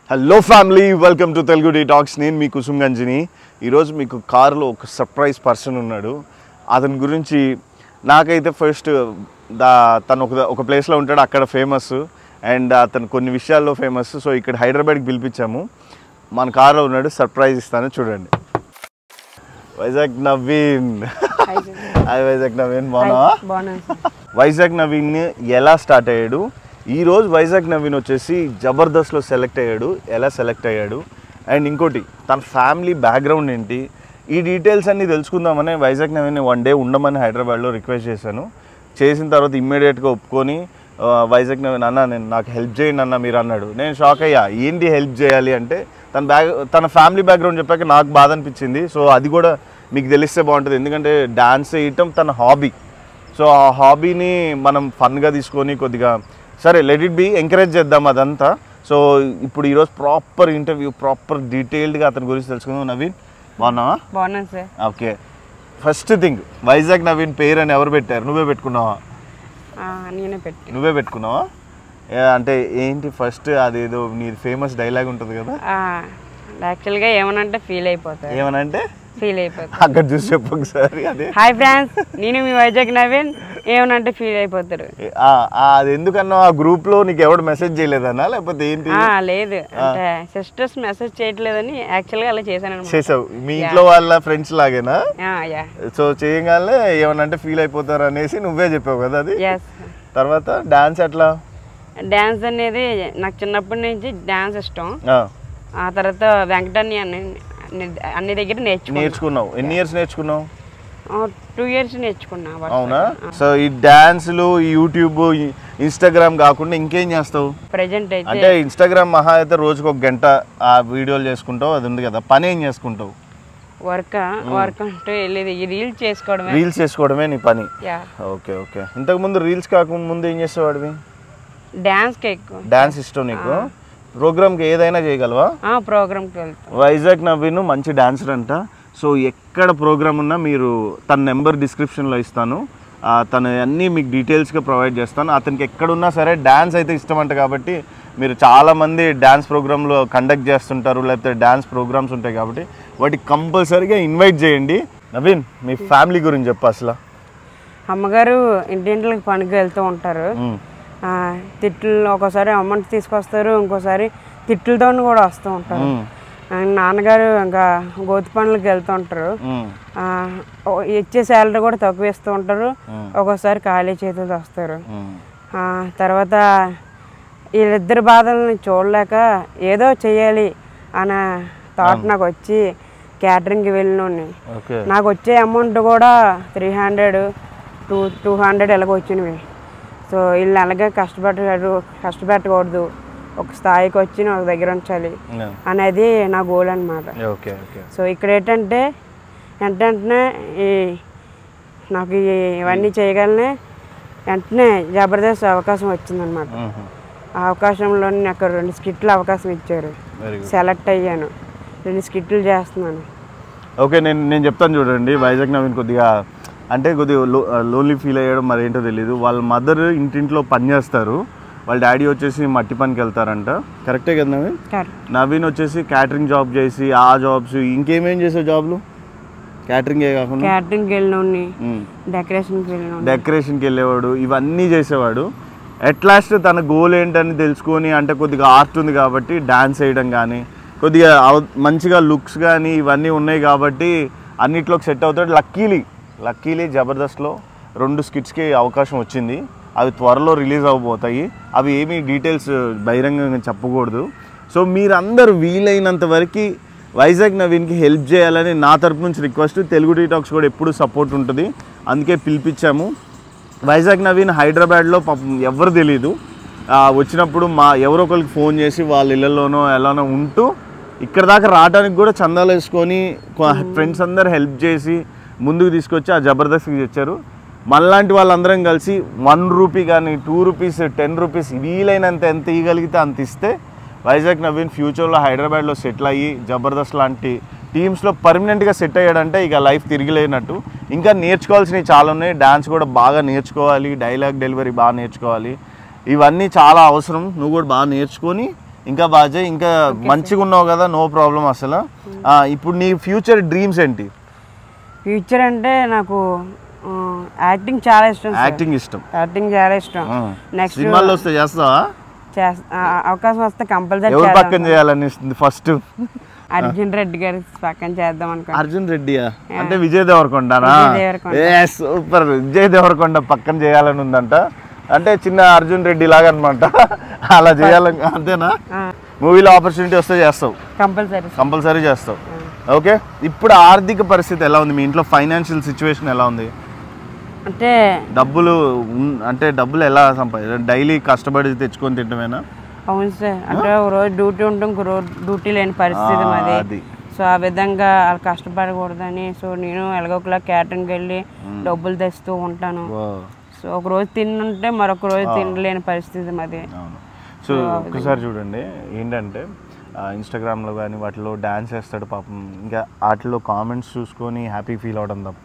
Hello family welcome to Telugu tea talks నేను మీ కుసుమ్ గంజిని ఈరోజు మీకు కారులో ఒక సర్ప్రైజ్ పర్సన్ ఉన్నాడు అతని గురించి నాకైతే ఫస్ట్ దా తను ఒక ఒక ప్లేస్లో ఉంటాడు అక్కడ ఫేమస్ అండ్ అతను కొన్ని విషయాల్లో ఫేమస్ సో ఇక్కడ హైదరాబాద్కి పిలిపించాము మన కారులో ఉన్నాడు సర్ప్రైజ్ ఇస్తాను చూడండి వైజాగ్ నవీన్ హాయ్ వైజాగ్ నవీన్ బాగున్నావా బాగున్నాను సార్ వైజాగ్ నవీన్ ఎలా స్టార్ట్ అయ్యాడు ఈ రోజు వైజాగ్ నవీన్ వచ్చేసి జబర్దస్త్లో సెలెక్ట్ అయ్యాడు ఎలా సెలెక్ట్ అయ్యాడు అండ్ ఇంకోటి తన ఫ్యామిలీ బ్యాక్గ్రౌండ్ ఏంటి ఈ డీటెయిల్స్ అన్నీ తెలుసుకుందామని వైజాగ్ నవీన్ వన్ డే ఉండమని హైదరాబాద్లో రిక్వెస్ట్ చేశాను చేసిన తర్వాత ఇమ్మీడియట్గా ఒప్పుకొని ఆ, వైజాగ్ నవీన్ అన్న నేను నాకు హెల్ప్ చేయండి అన్న మీరు అన్నాడు నేను షాక్ అయ్యా ఏంటి హెల్ప్ చేయాలి అంటే తన బ్యాగ్ తన ఫ్యామిలీ బ్యాక్గ్రౌండ్ చెప్పాక నాకు బాధ అనిపించింది సో అది కూడా మీకు తెలిస్తే బాగుంటుంది ఎందుకంటే డ్యాన్స్ వేయటం తన హాబీ సో ఆ హాబీని మనం ఫన్గా తీసుకొని కొద్దిగా సరే లెట్ ఇట్ బి ఎంకరేజ్ చేద్దాం అదంతా సో ఇప్పుడు ఈరోజు ప్రాపర్ ఇంటర్వ్యూ ప్రాపర్ డీటెయిల్డ్గా అతని గురించి తెలుసుకుందాం నవీన్ బాగున్నావా బాగున్నాను sir okay first thing Vizag Naveen పేరు అని ఎవరు పెట్టారు నువ్వే పెట్టుకున్నావా ఆ, నేనే పెట్టి నువ్వే పెట్టుకున్నావా ఏ, అంటే ఏంటి ఫస్ట్ అదేదో నీ ఫేమస్ డైలాగ్ ఉంటుంది కదా యాక్చువల్గా ఏమనంటే ఫీల్ అయిపోతారు ఏమనంటే ఫీల్ అయిపోతారు అక్కడ చూసి చెప్పు ఒకసారి అదే హాయ్ ఫ్రెండ్స్ నేను మీ వైజాగ్ నవీన్ ఏమనంటే ఫీల్ అయిపోతారు ఏ, ఆ, ఆ, అది ఎందుకన్నా ఆ గ్రూప్లో నీకు ఎవడు మెసేజ్ చేయలేదన్నా లేకపోతే ఏంటి ఆ, లేదు అంటే సిస్టర్స్ మెసేజ్ చేయట్లేదని యాక్చువల్గా అలా చేశాను అనమాట చేసావు మీ ఇంట్లో వాళ్ళ ఫ్రెండ్స్ లాగేనా యా సో చేయగానే ఏమనంటే ఫీల్ అయిపోతారు అనేసి నువ్వే చెప్పావు కదా అది ఎస్ తర్వాత డాన్స్ ఎట్లా డ్యాన్స్ అనేది నాకు చిన్నప్పటి నుంచి డ్యాన్స్ ఇష్టం ఆ, ఆ తర్వాత వెంకటన్ని అన్ని అన్ని- అన్ని దగ్గర నేర్చుకున్నాను నేర్చుకున్నావు ఎన్ని ఇయర్స్ నేర్చుకున్నావు టూ ఇయర్స్ నేర్చుకున్నా వరుసగా. అవునా సో ఈ డాన్స్లు ఈ యూట్యూబ్ ఈ ఇన్స్టాగ్రామ్ కాకుండా ఇంకేం చేస్తావు ప్రజెంట్ అయితే అంటే ఇన్స్టాగ్రామ్ మహా అయితే రోజుకు ఒక గంట ఆ వీడియోలు చేసుకుంటావు అది ఉంది కదా పని ఏం చేసుకుంటావు వర్క్ వర్క్ అంటూ వెళ్ళేది ఈ రీల్స్ చేసుకోవడమే రీల్స్ చేసుకోవడమే నీ పని యా ఓకే ఓకే ఇంతకుముందు రీల్స్ కాకుండా ముందు ఏం చేసేవాడివి డ్యాన్స్కి ఎక్కువ డాన్స్ ఇష్టం నీకు ప్రోగ్రామ్కి ఏదైనా చేయగలవా ఆ, ప్రోగ్రామ్కి వెళ్తాం వైజాగ్ నవీన్ మంచి డాన్సర్ అంట సో ఎక్కడ ప్రోగ్రామ్ ఉన్నా మీరు తన నెంబర్ డిస్క్రిప్షన్లో ఇస్తాను ఆ, తను అన్నీ మీకు డీటెయిల్స్గా ప్రొవైడ్ చేస్తాను అతనికి ఎక్కడున్నా సరే డ్యాన్స్ అయితే ఇష్టం అంట కాబట్టి మీరు చాలామంది డ్యాన్స్ ప్రోగ్రాంలో కండక్ట్ చేస్తుంటారు లేకపోతే డ్యాన్స్ ప్రోగ్రామ్స్ ఉంటాయి కాబట్టి వాటికి కంపల్సరీగా ఇన్వైట్ చేయండి నవీన్ మీ ఫ్యామిలీ గురించి చెప్పు అసలు అమ్మగారు ఇంటింటికి పనికి వెళ్తూ ఉంటారు మ్మ్. ఆ, తిట్లు ఒకసారి అమ్మని తీసుకొస్తారు ఇంకోసారి తిట్లతో కూడా వస్తూ ఉంటారు మ్మ్. ఆ, నాన్నగారు ఇంకా గోతి పనులకు వెళ్తూ ఉంటారు మ్మ్. ఆ, ఓ- ఇచ్చే శాలరీ కూడా తక్కువ ఇస్తూ ఉంటారు ఒక్కోసారి ఖాళీ చేతులతో వస్తారు మ్మ్. ఆ, తర్వాత వీళ్ళిద్దరి బాధల్ని చూడలేక ఏదో చెయ్యాలి అనే థాట్ నాకు వచ్చి క్యాటరింగ్కి వెళ్ళినోడిని ఓకే నాకు వచ్చే అమౌంట్ కూడా three hundred two two hundred ఎలాగ వచ్చినవి సో వీళ్ళు అలాగే కష్టపడ్డారు కష్టపెట్టకూడదు ఒక స్థాయికి వచ్చి నాకు దగ్గర ఉంచాలి Yeah. అనేది నా గోల్ అనమాట ఓకే ఓకే సో ఇక్కడ ఏంటంటే వెంటనే ఈ నాకు ఈ- ఇవన్నీ చేయగలనే వెంటనే జబర్దస్త్ అవకాశం వచ్చిందనమాట మ్మ్. ఆ అవకాశంలో నాకు రెండు స్కిట్లు అవకాశం ఇచ్చారు వెరీ గుడ్ సెలెక్ట్ అయ్యాను రెండు స్కిట్లు చేస్తున్నాను ఓకే నేను నేను చెప్తాను చూడండి వైజాగ్ నవీన్ కొద్దిగా అంటే కొద్దిగా లో లోన్లీ ఫీల్ అయ్యడం మరి ఏంటో తెలియదు వాళ్ళ మదర్ ఇంటింట్లో పని చేస్తారు వాళ్ళ డాడీ వచ్చేసి మట్టి పనికి వెళ్తారంట కరెక్టే కదా నవీన్ కరెక్ట్ నవీన్ వచ్చేసి క్యాటరింగ్ జాబ్ చేసి ఆ జాబ్స్ ఇంకేమేం చేసే జాబ్లు క్యాటరింగే కాకుండా క్యాటరింగ్కి వెళ్ళినోడిని మ్మ్. డెకరేషన్కి వెళ్ళినోడిని డెకరేషన్కి వెళ్ళేవాడు ఇవన్నీ చేసేవాడు అట్ లాస్ట్ తన గోల్ ఏంటని తెలుసుకొని అంటే కొద్దిగా ఆర్ట్ ఉంది కాబట్టి డాన్స్ వేయడం కానీ కొద్దిగా అవ- మంచిగా లుక్స్ కానీ ఇవన్నీ ఉన్నాయి కాబట్టి అన్నిట్లోకి సెట్ అవుతాడు లక్కీలీ లక్కీలీ జబర్దస్త్లో రెండు స్కిట్స్కి అవకాశం వచ్చింది అవి త్వరలో రిలీజ్ అవ్వబోతాయి అవి ఏమీ డీటెయిల్స్ బహిరంగంగా చెప్పకూడదు సో మీరందరూ వీలైనంత వరకు వైజాగ్ నవీన్కి హెల్ప్ చేయాలని నా తరపు నుంచి రిక్వెస్ట్ తెలుగు టీటాక్స్ కూడా ఎప్పుడు సపోర్ట్ ఉంటుంది అందుకే పిలిపించాము వైజాగ్ నవీన్ హైదరాబాద్లో పాపం ఎవరు తెలియదు ఆ, వచ్చినప్పుడు మా ఎవరో ఒకరికి ఫోన్ చేసి వాళ్ళ ఇళ్ళల్లోనో ఎలానో ఉంటూ ఇక్కడ దాకా రావడానికి కూడా చందాలు వేసుకొని ఫ్రెండ్స్ అందరు హెల్ప్ చేసి ముందుకు తీసుకొచ్చి ఆ జబర్దస్త్కి తెచ్చారు మనలాంటి వాళ్ళందరం కలిసి వన్ రూపీ కానీ టూ రూపీస్ టెన్ రూపీస్ వీలైనంత ఎంత ఇవ్వగలిగితే అంత ఇస్తే వైజాగ్ నవీన్ ఫ్యూచర్లో హైదరాబాద్లో సెటిల్ అయ్యి జబర్దస్త్ లాంటి టీమ్స్లో పర్మనెంట్గా సెట్ అయ్యాడంటే ఇక లైఫ్ తిరిగిలేనట్టు ఇంకా నేర్చుకోవాల్సినవి చాలా ఉన్నాయి డ్యాన్స్ కూడా బాగా నేర్చుకోవాలి డైలాగ్ డెలివరీ బాగా నేర్చుకోవాలి ఇవన్నీ చాలా అవసరం నువ్వు కూడా బాగా నేర్చుకొని ఇంకా బాగా చేయి ఇంకా మంచిగా ఉన్నావు కదా నో ప్రాబ్లం అసలు ఆ, ఇప్పుడు నీ ఫ్యూచర్ డ్రీమ్స్ ఏంటి ఫ్యూచర్ అంటే నాకు యాక్టింగ్ చాలా ఇష్టం సార్ యాక్టింగ్ ఇష్టం యాక్టింగ్ చాలా ఇష్టం ఆ. నెక్స్ట్ సినిమాల్లో వస్తే చేస్తావా అవకాశం వస్తే కంపల్సరీ ఎవరు పక్కన చేయాలనిస్తుంది ఫస్ట్ అర్జున్ రెడ్డి గారి పక్కన చేద్దాం అనుకో అర్జున్ రెడ్డియా అంటే విజయ్ దేవరకొండనా విజయ్ దేవరకొండ. ఏ సూపర్ విజయ్ దేవరకొండ పక్కన చేయాలని ఉందంట అంటే చిన్న అర్జున్ రెడ్డి లాగా అనమాట అలా చేయాలని అంతేనా మూవీలో ఆపర్చునిటీ వస్తే చేస్తావు కంపల్సరీ కంపల్సరీ చేస్తావు ఓకే ఇప్పుడు ఆర్థిక పరిస్థితి ఎలా ఉంది మీ ఇంట్లో ఫైనాన్షియల్ సిచ్యువేషన్ ఎలా ఉంది అంటే డబ్బులు ఉన్- అంటే డబ్బులు ఎలా సంపాది డైలీ కష్టపడి తెచ్చుకొని తింటమేనా అవును సార్ అంటే ఒక రోజు డ్యూటీ ఉంటాం ఇంకో రోజు డ్యూటీ లేని పరిస్థితి ఆ, మాది అది. సో ఆ విధంగా వాళ్ళు కష్టపడకూడదని సో నేను ఎలాగోకలా క్యాటరింగ్కి వెళ్ళి డబ్బులు తెస్తూ ఉంటాను ఓ, సో ఒక రోజు తిన్నుంటే మరొక రోజు తినలేని పరిస్థితి మాది అవును సో ఒక్కసారి చూడండి ఏంటంటే ఆ, ఇన్స్టాగ్రామ్లో కానీ వాటిలో డ్యాన్స్ వేస్తాడు పాపం ఇంకా వాటిలో కామెంట్స్ చూసుకొని హ్యాపీ ఫీల్ అవడం తప్ప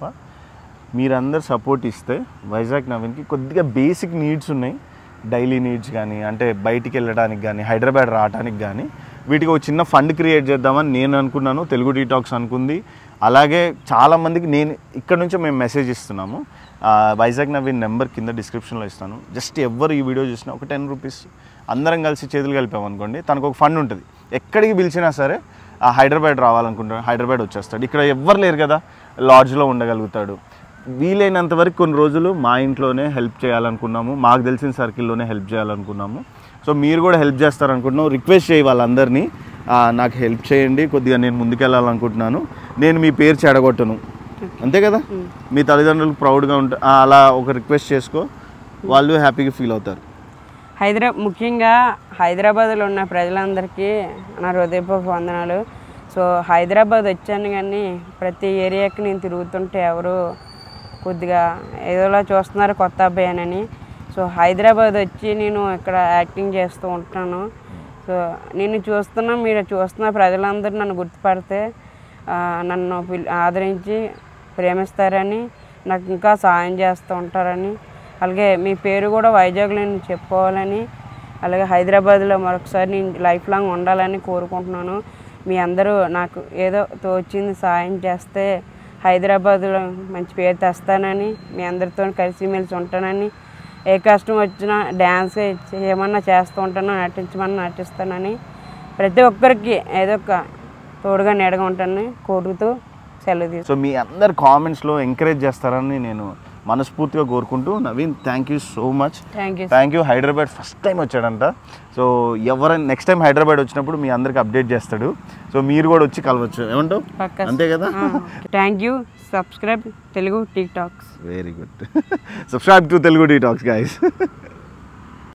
మీరందరు సపోర్ట్ ఇస్తే వైజాగ్ నవీన్కి కొద్దిగా బేసిక్ నీడ్స్ ఉన్నాయి డైలీ నీడ్స్ కానీ అంటే బయటికి వెళ్ళడానికి కానీ హైదరాబాద్ రావడానికి కానీ వీటికి ఒక చిన్న ఫండ్ క్రియేట్ చేద్దామని నేను అనుకున్నాను తెలుగు డీటాక్స్ అనుకుంది అలాగే చాలామందికి నేను ఇక్కడ నుంచే మేము మెసేజ్ ఇస్తున్నాము ఆ, వైజాగ్ నవీన్ నెంబర్ కింద డిస్క్రిప్షన్లో ఇస్తాను జస్ట్ ఎవరు ఈ వీడియో చూసినా ఒక టెన్ రూపీస్ అందరం కలిసి చేతులు కలిపామనుకోండి తనకు ఒక ఫండ్ ఉంటుంది ఎక్కడికి పిలిచినా సరే ఆ హైదరాబాద్ రావాలనుకుంటాడు హైదరాబాద్ వచ్చేస్తాడు ఇక్కడ ఎవ్వరు లేరు కదా లాడ్జ్లో ఉండగలుగుతాడు వీలైనంత వరకు కొన్ని రోజులు మా ఇంట్లోనే హెల్ప్ చేయాలనుకున్నాము మాకు తెలిసిన సర్కిల్లోనే హెల్ప్ చేయాలనుకున్నాము సో మీరు కూడా హెల్ప్ చేస్తారనుకుంటున్నాం రిక్వెస్ట్ చేయి వాళ్ళందరినీ ఆ, నాకు హెల్ప్ చేయండి కొద్దిగా నేను ముందుకెళ్ళాలనుకుంటున్నాను నేను మీ పేరు చెడగొట్టను అంతే కదా మీ తల్లిదండ్రులకు ప్రౌడ్గా ఉంటా ఆ, అలా ఒక రిక్వెస్ట్ చేసుకో వాళ్ళు హ్యాపీగా ఫీల్ అవుతారు హైదరాబాద్ ముఖ్యంగా హైదరాబాద్లో ఉన్న ప్రజలందరికీ నా హృదయపూర్వక వందనాలు సో హైదరాబాద్ వచ్చాను కానీ ప్రతి ఏరియాకి నేను తిరుగుతుంటే ఎవరు కొద్దిగా ఏదోలా చూస్తున్నారు కొత్త అబ్బాయినని సో హైదరాబాద్ వచ్చి నేను ఇక్కడ యాక్టింగ్ చేస్తూ ఉంటాను సో నేను చూస్తున్నా మీరు చూస్తున్న ప్రజలందరూ నన్ను గుర్తుపడితే ఆ, నన్ను పిల్ ఆదరించి ప్రేమిస్తారని నాకు ఇంకా సహాయం చేస్తూ ఉంటారని అలాగే మీ పేరు కూడా వైజాగ్లో నేను చెప్పుకోవాలని అలాగే హైదరాబాద్లో మరొకసారి నేను లైఫ్ లాంగ్ ఉండాలని కోరుకుంటున్నాను మీ అందరూ నాకు ఏదో తోచింది సహాయం చేస్తే హైదరాబాద్లో మంచి పేరు తెస్తానని మీ అందరితో కలిసిమెలిసి ఉంటానని ఏ కష్టం వచ్చినా డ్యాన్స్ ఏమన్నా చేస్తూ ఉంటానో నటించమన్నా నటిస్తానని ప్రతి ఒక్కరికి ఏదో ఒక తోడుగా నీడగా ఉంటానని కోరుతూ సెలవు తీసుకుంటాను. సో మీ అందరు కామెంట్స్లో ఎంకరేజ్ చేస్తారని నేను మనస్ఫూర్తిగా కోరుకుంటూ Naveen thank you so much thank you thank you Hyderabad first time వచ్చాడంట సో ఎవరైనా నెక్స్ట్ టైం హైదరాబాద్ వచ్చినప్పుడు మీ అందరికి అప్డేట్ చేస్తాడు సో మీరు కూడా వచ్చి కలవచ్చు ఏమంటావు పక్కా అంతే కదా thank you subscribe Telugu tick talks very good subscribe to Telugu tea talks guys